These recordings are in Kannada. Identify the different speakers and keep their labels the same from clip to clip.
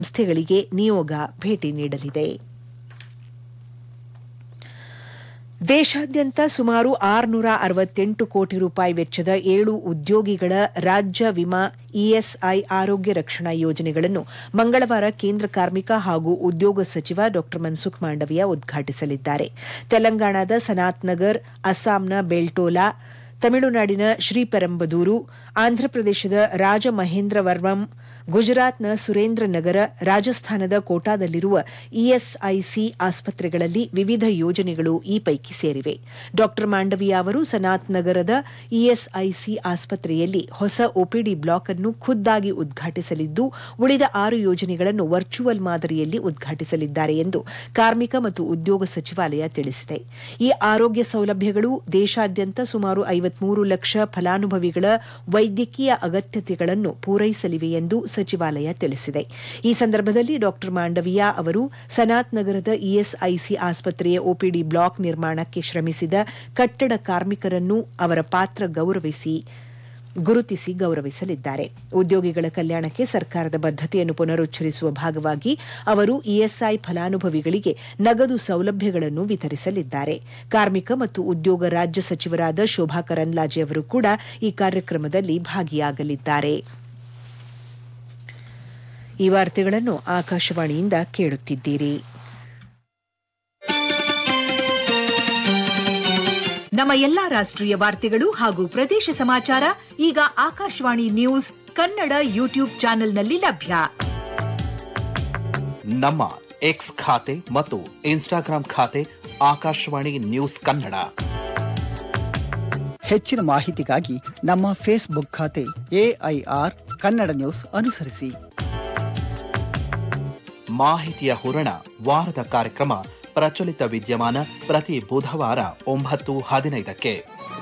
Speaker 1: ಸಂಸ್ಥೆಗಳಿಗೆ ನಿಯೋಗ ಭೇಟಿ ನೀಡಲಿದೆ ದೇಶಾದ್ಯಂತ ಸುಮಾರು ಆರುನೂರ ಅರವತ್ತೆಂಟು ಕೋಟಿ ರೂಪಾಯಿ ವೆಚ್ಚದ ಏಳು ಉದ್ಯೋಗಿಗಳ ರಾಜ್ಯ ವಿಮಾ ಇಎಸ್ಐ ಆರೋಗ್ಯ ರಕ್ಷಣಾ ಯೋಜನೆಗಳನ್ನು ಮಂಗಳವಾರ ಕೇಂದ್ರ ಕಾರ್ಮಿಕ ಹಾಗೂ ಉದ್ಯೋಗ ಸಚಿವ ಡಾ ಮನ್ಸುಖ್ ಮಾಂಡವಿಯಾ ಉದ್ಘಾಟಿಸಲಿದ್ದಾರೆ ತೆಲಂಗಾಣದ ಸನಾತ್ ನಗರ್ ಅಸ್ಸಾಂನ ಬೆಲ್ಟೋಲಾ ತಮಿಳುನಾಡಿನ ಶ್ರೀಪೆರಂಬದೂರು ಆಂಧ್ರಪ್ರದೇಶದ ರಾಜಮಹೇಂದ್ರವರ್ಮಂ ಗುಜರಾತ್ನ ಸುರೇಂದ್ರ ನಗರ ರಾಜಸ್ಥಾನದ ಕೋಟಾದಲ್ಲಿರುವ ಇಎಸ್ಐಸಿ ಆಸ್ಪತ್ರೆಗಳಲ್ಲಿ ವಿವಿಧ ಯೋಜನೆಗಳು ಈ ಪೈಕಿ ಸೇರಿವೆ ಡಾ ಮಾಂಡವಿಯಾ ಅವರು ಸನಾತ್ ನಗರದ ಇಎಸ್ಐಸಿ ಆಸ್ಪತ್ರೆಯಲ್ಲಿ ಹೊಸ ಒಪಿಡಿ ಬ್ಲಾಕ್ ಅನ್ನು ಖುದ್ದಾಗಿ ಉದ್ಘಾಟಿಸಲಿದ್ದು ಉಳಿದ ಆರು ಯೋಜನೆಗಳನ್ನು ವರ್ಚುವಲ್ ಮಾದರಿಯಲ್ಲಿ ಉದ್ಘಾಟಿಸಲಿದ್ದಾರೆ ಎಂದು ಕಾರ್ಮಿಕ ಮತ್ತು ಉದ್ಯೋಗ ಸಚಿವಾಲಯ ತಿಳಿಸಿದೆ ಈ ಆರೋಗ್ಯ ಸೌಲಭ್ಯಗಳು ದೇಶಾದ್ಯಂತ ಸುಮಾರು ಐವತ್ಮೂರು ಲಕ್ಷ ಫಲಾನುಭವಿಗಳ ವೈದ್ಯಕೀಯ ಅಗತ್ಯತೆಗಳನ್ನು ಪೂರೈಸಲಿವೆ ಎಂದು ಸಚಿವಾಲಯ ತಿಳಿಸಿದೆ ಈ ಸಂದರ್ಭದಲ್ಲಿ ಡಾ ಮಾಂಡವಿಯಾ ಅವರು ಸನಾತ್ ನಗರದ ಇಎಸ್ಐಸಿ ಆಸ್ಪತ್ರೆಯ ಒಪಿಡಿ ಬ್ಲಾಕ್ ನಿರ್ಮಾಣಕ್ಕೆ ಶ್ರಮಿಸಿದ ಕಟ್ಟಡ ಕಾರ್ಮಿಕರನ್ನು ಅವರ ಪಾತ್ರ ಗೌರವಿಸಿ ಗುರುತಿಸಿ ಗೌರವಿಸಲಿದ್ದಾರೆ ಉದ್ಯೋಗಿಗಳ ಕಲ್ಯಾಣಕ್ಕೆ ಸರ್ಕಾರದ ಬದ್ಧತೆಯನ್ನು ಪುನರುಚ್ಚರಿಸುವ ಭಾಗವಾಗಿ ಅವರು ಇಎಸ್ಐ ಫಲಾನುಭವಿಗಳಿಗೆ ನಗದು ಸೌಲಭ್ಯಗಳನ್ನು ವಿತರಿಸಲಿದ್ದಾರೆ ಕಾರ್ಮಿಕ ಮತ್ತು ಉದ್ಯೋಗ ರಾಜ್ಯ ಸಚಿವರಾದ ಶೋಭಾ ಕರಂದ್ಲಾಜೆ ಅವರು ಕೂಡ ಈ ಕಾರ್ಯಕ್ರಮದಲ್ಲಿ ಭಾಗಿಯಾಗಲಿದ್ದಾರೆ ಈ ವಾರ್ತೆಗಳನ್ನು ಆಕಾಶವಾಣಿಯಿಂದ ಕೇಳುತ್ತಿದ್ದೀರಿ ನಮ್ಮ ಎಲ್ಲಾ ರಾಷ್ಟ್ರೀಯ ವಾರ್ತೆಗಳು ಹಾಗೂ ಪ್ರದೇಶ ಸಮಾಚಾರ ಈಗ ಆಕಾಶವಾಣಿ ನ್ಯೂಸ್ ಕನ್ನಡ ಯೂಟ್ಯೂಬ್ ಚಾನೆಲ್ನಲ್ಲಿ ಲಭ್ಯ
Speaker 2: ನಮ್ಮ ಎಕ್ಸ್ ಖಾತೆ ಮತ್ತು ಇನ್ಸ್ಟಾಗ್ರಾಂ ಖಾತೆ ಆಕಾಶವಾಣಿ ನ್ಯೂಸ್ ಕನ್ನಡ
Speaker 3: ಹೆಚ್ಚಿನ ಮಾಹಿತಿಗಾಗಿ ನಮ್ಮ ಫೇಸ್ಬುಕ್ ಖಾತೆ ಎಐಆರ್ ಕನ್ನಡ ನ್ಯೂಸ್ ಅನುಸರಿಸಿ
Speaker 2: ಮಾಹಿತಿಯ ಹೂರಣ ವಾರದ ಕಾರ್ಯಕ್ರಮ ಪ್ರಚಲಿತ ವಿದ್ಯಮಾನ ಪ್ರತಿ ಬುಧವಾರ ಒಂಬತ್ತು ಹದಿನೈದಕ್ಕೆ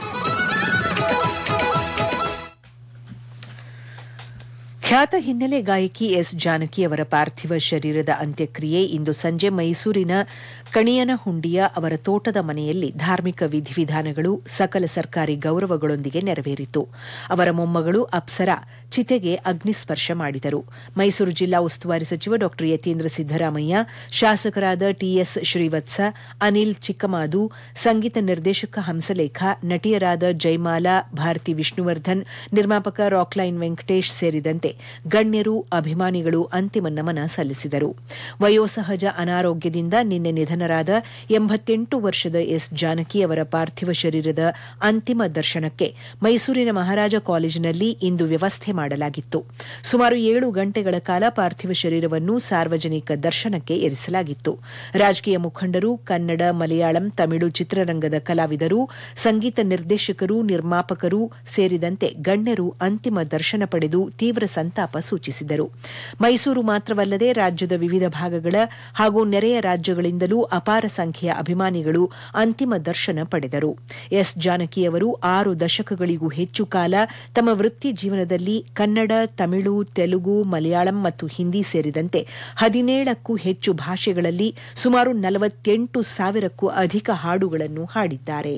Speaker 1: ಖ್ಯಾತ ಹಿನ್ನೆಲೆ ಗಾಯಕಿ ಎಸ್ ಜಾನಕಿ ಅವರ ಪಾರ್ಥಿವ ಶರೀರದ ಅಂತ್ಯಕ್ರಿಯೆ ಇಂದು ಸಂಜೆ ಮೈಸೂರಿನ ಕಣಿಯನಹುಂಡಿಯ ಅವರ ತೋಟದ ಮನೆಯಲ್ಲಿ ಧಾರ್ಮಿಕ ವಿಧಿವಿಧಾನಗಳು ಸಕಲ ಸರ್ಕಾರಿ ಗೌರವಗಳೊಂದಿಗೆ ನೆರವೇರಿತು ಅವರ ಮೊಮ್ಮಗಳು ಅಪ್ಸರಾ ಚಿತೆಗೆ ಅಗ್ನಿಸ್ಪರ್ಶ ಮಾಡಿದರು ಮೈಸೂರು ಜಿಲ್ಲಾ ಉಸ್ತುವಾರಿ ಸಚಿವ ಡಾ ಯತೀಂದ್ರ ಸಿದ್ದರಾಮಯ್ಯ ಶಾಸಕರಾದ ಟಿಎಸ್ ಶ್ರೀವತ್ಸ ಅನಿಲ್ ಚಿಕ್ಕಮಾದು ಸಂಗೀತ ನಿರ್ದೇಶಕ ಹಂಸಲೇಖ ನಟಿಯರಾದ ಜೈಮಾಲಾ ಭಾರತಿ ವಿಷ್ಣುವರ್ಧನ್ ನಿರ್ಮಾಪಕ ರಾಕ್ಲೈನ್ ವೆಂಕಟೇಶ್ ಸೇರಿದಂತೆ ಗಣ್ಯರು ಅಭಿಮಾನಿಗಳು ಅಂತಿಮ ನಮನ ಸಲ್ಲಿಸಿದರು ವಯೋಸಹಜ ಅನಾರೋಗ್ಯದಿಂದ ನಿನ್ನೆ ನಿಧನರಾದ ಎಂಬತ್ತೆಂಟು ವರ್ಷದ ಎಸ್ ಜಾನಕಿ ಅವರ ಪಾರ್ಥಿವ ಶರೀರದ ಅಂತಿಮ ದರ್ಶನಕ್ಕೆ ಮೈಸೂರಿನ ಮಹಾರಾಜ ಕಾಲೇಜಿನಲ್ಲಿ ಇಂದು ವ್ಯವಸ್ಥೆ ಮಾಡಲಾಗಿತ್ತು ಸುಮಾರು ಏಳು ಗಂಟೆಗಳ ಕಾಲ ಪಾರ್ಥಿವ ಶರೀರವನ್ನು ಸಾರ್ವಜನಿಕ ದರ್ಶನಕ್ಕೆ ಇರಿಸಲಾಗಿತ್ತು ರಾಜಕೀಯ ಮುಖಂಡರು ಕನ್ನಡ ಮಲಯಾಳಂ ತಮಿಳು ಚಿತ್ರರಂಗದ ಕಲಾವಿದರು ಸಂಗೀತ ನಿರ್ದೇಶಕರು ನಿರ್ಮಾಪಕರು ಸೇರಿದಂತೆ ಗಣ್ಯರು ಅಂತಿಮ ದರ್ಶನ ಪಡೆದು ತೀವ್ರ ಸಂತಾಪ ಸೂಚಿಸಿದರು ಮೈಸೂರು ಮಾತ್ರವಲ್ಲದೆ ರಾಜ್ಯದ ವಿವಿಧ ಭಾಗಗಳ ಹಾಗೂ ನೆರೆಯ ರಾಜ್ಯಗಳಿಂದಲೂ ಅಪಾರ ಸಂಖ್ಯೆಯ ಅಭಿಮಾನಿಗಳು ಅಂತಿಮ ದರ್ಶನ ಪಡೆದರು ಎಸ್ ಜಾನಕಿ ಅವರು ಆರು ದಶಕಗಳಿಗೂ ಹೆಚ್ಚು ಕಾಲ ತಮ್ಮ ವೃತ್ತಿ ಜೀವನದಲ್ಲಿ ಕನ್ನಡ ತಮಿಳು ತೆಲುಗು ಮಲಯಾಳಂ ಮತ್ತು ಹಿಂದಿ ಸೇರಿದಂತೆ ಹದಿನೇಳಕ್ಕೂ ಹೆಚ್ಚು ಭಾಷೆಗಳಲ್ಲಿ ಸುಮಾರು ನಲವತ್ತೆಂಟು ಸಾವಿರಕ್ಕೂ ಅಧಿಕ ಹಾಡುಗಳನ್ನು ಹಾಡಿದ್ದಾರೆ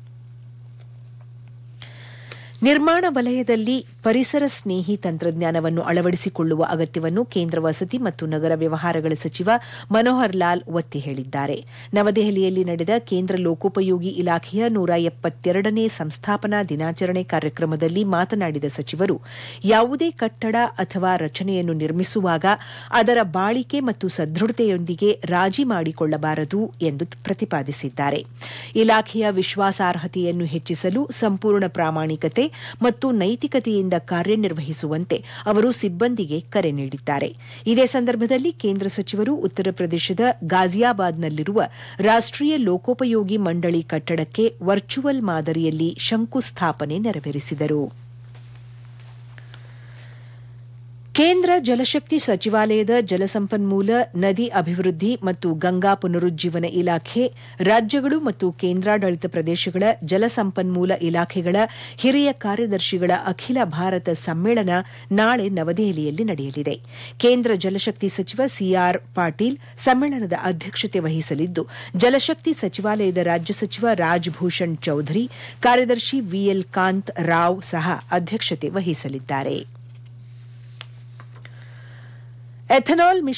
Speaker 1: ನಿರ್ಮಾಣ ವಲಯದಲ್ಲಿ ಪರಿಸರ ಸ್ನೇಹಿ ತಂತ್ರಜ್ಞಾನವನ್ನು ಅಳವಡಿಸಿಕೊಳ್ಳುವ ಅಗತ್ಯವನ್ನು ಕೇಂದ್ರ ವಸತಿ ಮತ್ತು ನಗರ ವ್ಯವಹಾರಗಳ ಸಚಿವ ಮನೋಹರ್ ಲಾಲ್ ಒತ್ತಿ ಹೇಳಿದ್ದಾರೆ ನವದೆಹಲಿಯಲ್ಲಿ ನಡೆದ ಕೇಂದ್ರ ಲೋಕೋಪಯೋಗಿ ಇಲಾಖೆಯ ನೂರ ಎಪ್ಪತ್ತೆರಡನೇ ಸಂಸ್ಥಾಪನಾ ದಿನಾಚರಣೆ ಕಾರ್ಯಕ್ರಮದಲ್ಲಿ ಮಾತನಾಡಿದ ಸಚಿವರು ಯಾವುದೇ ಕಟ್ಟಡ ಅಥವಾ ರಚನೆಯನ್ನು ನಿರ್ಮಿಸುವಾಗ ಅದರ ಬಾಳಿಕೆ ಮತ್ತು ಸದೃಢತೆಯೊಂದಿಗೆ ರಾಜಿ ಮಾಡಿಕೊಳ್ಳಬಾರದು ಎಂದು ಪ್ರತಿಪಾದಿಸಿದ್ದಾರೆ ಇಲಾಖೆಯ ವಿಶ್ವಾಸಾರ್ಹತೆಯನ್ನು ಹೆಚ್ಚಿಸಲು ಸಂಪೂರ್ಣ ಪ್ರಾಮಾಣಿಕತೆ ಮತ್ತು ನೈತಿಕತೆಯಿಂದ ಕಾರ್ಯನಿರ್ವಹಿಸುವಂತೆ ಅವರು ಸಿಬ್ಬಂದಿಗೆ ಕರೆ ನೀಡಿದ್ದಾರೆ ಇದೇ ಸಂದರ್ಭದಲ್ಲಿ ಕೇಂದ್ರ ಸಚಿವರು ಉತ್ತರ ಪ್ರದೇಶದ ಗಾಜಿಯಾಬಾದ್ನಲ್ಲಿರುವ ರಾಷ್ಟೀಯ ಲೋಕೋಪಯೋಗಿ ಮಂಡಳಿ ಕಟ್ಟಡಕ್ಕೆ ವರ್ಚುವಲ್ ಮಾದರಿಯಲ್ಲಿ ಶಂಕುಸ್ಥಾಪನೆ ನೆರವೇರಿಸಿದರು ಕೇಂದ್ರ ಜಲಶಕ್ತಿ ಸಚಿವಾಲಯದ ಜಲಸಂಪನ್ಮೂಲ ನದಿ ಅಭಿವೃದ್ಧಿ ಮತ್ತು ಗಂಗಾ ಪುನರುಜ್ಜೀವನ ಇಲಾಖೆ ರಾಜ್ಯಗಳು ಮತ್ತು ಕೇಂದ್ರಾಡಳಿತ ಪ್ರದೇಶಗಳ ಜಲಸಂಪನ್ಮೂಲ ಇಲಾಖೆಗಳ ಹಿರಿಯ ಕಾರ್ಯದರ್ಶಿಗಳ ಅಖಿಲ ಭಾರತ ಸಮ್ಮೇಳನ ನಾಳೆ ನವದೆಹಲಿಯಲ್ಲಿ ನಡೆಯಲಿದೆ ಕೇಂದ್ರ ಜಲಶಕ್ತಿ ಸಚಿವ ಸಿಆರ್ ಪಾಟೀಲ್ ಸಮ್ಮೇಳನದ ಅಧ್ಯಕ್ಷತೆ ವಹಿಸಲಿದ್ದು ಜಲಶಕ್ತಿ ಸಚಿವಾಲಯದ ರಾಜ್ಯ ಸಚಿವ ರಾಜ್ಭೂಷಣ್ ಚೌಧರಿ ಕಾರ್ಯದರ್ಶಿ ವಿಎಲ್ ಕಾಂತ್ ರಾವ್ ಸಹ ಅಧ್ಯಕ್ಷತೆ ವಹಿಸಲಿದ್ದಾರೆ ಎಥನಾಲ್